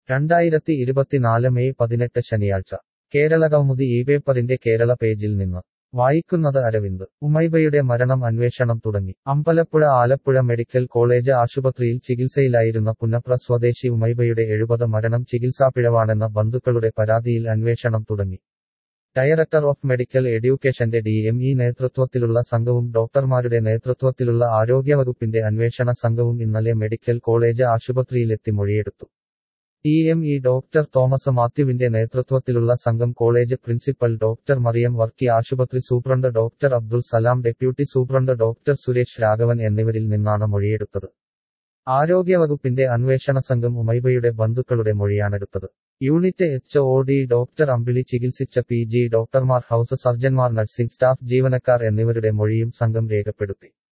രണ്ടായിരത്തി ഇരുപത്തിനാല് മെയ് പതിനെട്ട് ശനിയാഴ്ച കേരള കൗമുദി ഈ പേപ്പറിന്റെ കേരള പേജിൽ നിന്ന് വായിക്കുന്നത് അരവിന്ദ് ഉമൈബയുടെ മരണം അന്വേഷണം തുടങ്ങി അമ്പലപ്പുഴ ആലപ്പുഴ മെഡിക്കൽ കോളേജ് ആശുപത്രിയിൽ ചികിത്സയിലായിരുന്ന പുന്നപ്ര സ്വദേശി ഉമൈബയുടെ എഴുപത് മരണം ചികിത്സാപ്പിഴവാണെന്ന ബന്ധുക്കളുടെ പരാതിയിൽ അന്വേഷണം തുടങ്ങി ഡയറക്ടർ ഓഫ് മെഡിക്കൽ എഡ്യൂക്കേഷന്റെ ഡി എം ഇ നേതൃത്വത്തിലുള്ള സംഘവും ഡോക്ടർമാരുടെ നേതൃത്വത്തിലുള്ള ആരോഗ്യവകുപ്പിന്റെ അന്വേഷണ സംഘവും ഇന്നലെ മെഡിക്കൽ കോളേജ് ആശുപത്രിയിലെത്തി മൊഴിയെടുത്തു T M E doctor Thomas മാത്യുവിന്റെ നേതൃത്വത്തിലുള്ള സംഘം college principal doctor Mariyam Varkey ആശുപത്രി superintendent doctor Abdul Salam deputy superintendent doctor Suresh Raghavan എന്നിവരിൽ നിന്നാണ് മൊഴിയെടുത്തത് ആരോഗ്യവകുപ്പിന്റെ അന്വേഷണ സംഘം ഉമൈബയുടെ ബന്ധുക്കളുടെ മൊഴിയാണെടുത്തത് unit H O D doctor Ambili ചികിത്സിച്ച പി ജി ഡോക്ടർമാർ ഹൌസ് സർജൻമാർ നഴ്സിംഗ് സ്റ്റാഫ് ജീവനക്കാർ എന്നിവരുടെ മൊഴിയും സംഘം രേഖപ്പെടുത്തി